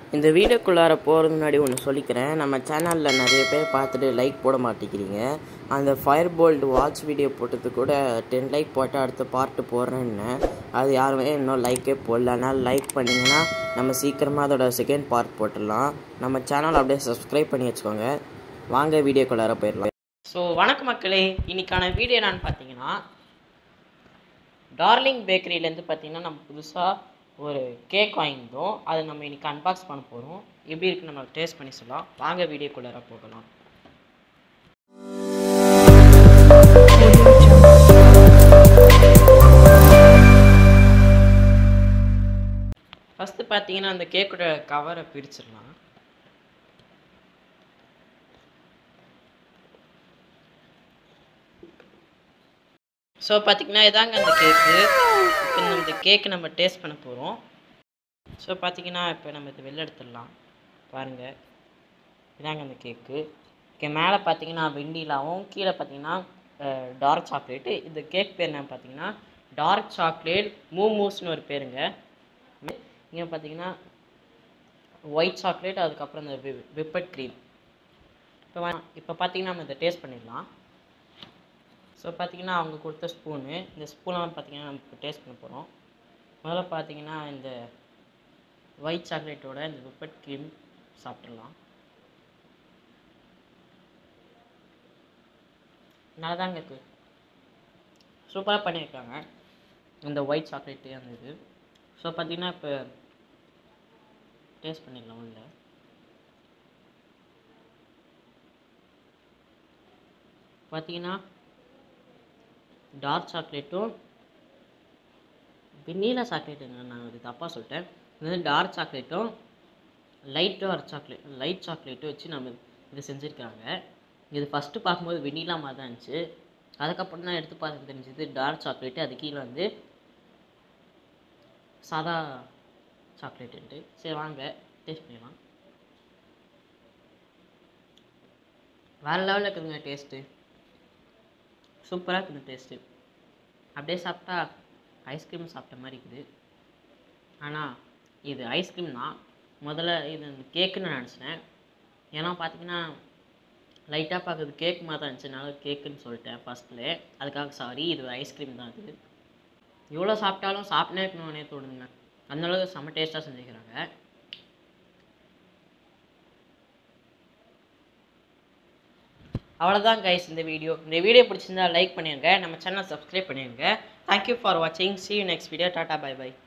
இந்த வீடியோக்குள்ளார போகிறது முன்னாடி ஒன்று சொல்லிக்கிறேன் நம்ம சேனலில் நிறைய பேர் பார்த்துட்டு லைக் போட மாட்டேங்கிறீங்க அந்த ஃபயர் போல்ட் வாட்ச் வீடியோ போட்டது கூட டென் லைக் போட்டு அடுத்த பார்ட்டு போடுறேன்னு அது யாருமே இன்னும் லைக்கே போடல அதனால் லைக் பண்ணிங்கன்னா நம்ம சீக்கிரமாக அதோட செகண்ட் பார்ட் போட்டுடலாம் நம்ம சேனல் அப்படியே சப்ஸ்கிரைப் பண்ணி வச்சுக்கோங்க வாங்க வீடியோக்குள்ளார போயிடலாம் ஸோ வணக்கம் மக்களே இன்னைக்கான வீடியோ என்னன்னு பார்த்தீங்கன்னா டார்லிங் பேக்கரியிலேருந்து பார்த்தீங்கன்னா நம்ம புதுசாக ஒரு கேக் வாங்கியிருந்தோம் அதை நம்ம இன்னைக்கு அன்பாக்ஸ் பண்ண போகிறோம் எப்படி இருக்குன்னு நம்ம டேஸ்ட் பண்ணி சொல்லலாம் வாங்க வீடியோக்குள்ளார போகலாம் ஃபஸ்ட்டு பார்த்தீங்கன்னா அந்த கேக்கோட கவரை பிரிச்சிடலாம் ஸோ பார்த்தீங்கன்னா இதாங்க அந்த கேக்கு இப்போ இந்த கேக்கு நம்ம டேஸ்ட் பண்ண போகிறோம் ஸோ பார்த்தீங்கன்னா இப்போ நம்ம இது வெளில எடுத்துடலாம் பாருங்கள் இதாங்க அந்த கேக்கு ஓகே மேலே பார்த்தீங்கன்னா வெண்ணிலாவும் கீழே பார்த்தீங்கன்னா டார்க் சாக்லேட்டு இந்த கேக் பேர் என்ன பார்த்தீங்கன்னா டார்க் சாக்லேட் மூமூஸ்னு ஒரு பேருங்க இங்கே பார்த்தீங்கன்னா ஒயிட் சாக்லேட் அதுக்கப்புறம் இந்த விப்பட் க்ரீம் இப்போ இப்போ பார்த்தீங்கன்னா நம்ம இதை டேஸ்ட் பண்ணிடலாம் ஸோ பார்த்தீங்கன்னா அவங்க கொடுத்த ஸ்பூனு இந்த ஸ்பூனெலாம் பார்த்தீங்கன்னா நம்ம இப்போ டேஸ்ட் பண்ண போகிறோம் முதல்ல பார்த்தீங்கன்னா இந்த ஒயிட் சாக்லேட்டோட இந்த விப்பட் க்ரீம் சாப்பிட்றலாம் நல்லா தாங்க இருக்குது சூப்பராக பண்ணியிருக்காங்க இந்த ஒயிட் சாக்லேட்டு அந்த இது ஸோ பார்த்தீங்கன்னா இப்போ டேஸ்ட் பண்ணிடலாம் உள்ள பார்த்தீங்கன்னா டார்க் சாக்லேட்டும் வெண்ணிலா சாக்லேட்டுங்க நான் இது தப்பாக சொல்லிட்டேன் இது வந்து டார்க் சாக்லேட்டும் லைட் டார்க் சாக்லேட் லைட் சாக்லேட்டும் வச்சு நம்ம இது செஞ்சுருக்காங்க இது ஃபஸ்ட்டு பார்க்கும்போது வெண்ணிலா மாதிரி தான் இருந்துச்சு அதுக்கப்புறம் தான் எடுத்து பார்த்து தெரிஞ்சது டார்க் சாக்லேட்டு அது கீழே வந்து சாதா சாக்லேட்டுன்ட்டு சரி வாங்க டேஸ்ட் பண்ணிடலாம் வேறு லெவலில் இருக்குதுங்க டேஸ்ட்டு சூப்பராக இருக்குது டேஸ்ட்டு அப்படியே சாப்பிட்டா ஐஸ்கிரீம் சாப்பிட்ட மாதிரி இருக்குது ஆனால் இது ஐஸ்கிரீம் தான் முதல்ல இது கேக்குன்னு நினச்சினேன் ஏன்னா பார்த்தீங்கன்னா லைட்டாக பார்க்குறது கேக் மாதிரி தான் இருந்துச்சுனால கேக்குன்னு சொல்லிட்டேன் ஃபஸ்ட்டில் அதுக்காக சாரி இது ஐஸ்கிரீம் தான் இது எவ்வளோ சாப்பிட்டாலும் சாப்பிட்டே இருக்கணும்னே தோணுங்க அந்தளவுக்கு செம்ம டேஸ்ட்டாக செஞ்சுக்கிறாங்க அவ்வளோதான் கைஸ் இந்த வீடியோ இந்த வீடியோ பிடிச்சிருந்தா லைக் பண்ணிடுங்க நம்ம சேனல் சப்ஸ்கிரைப் பண்ணிடுங்க தேங்க்யூ ஃபார் வாட்சிங் சி யூ நெக்ஸ்ட் வீடியோ டாட்டா பை பை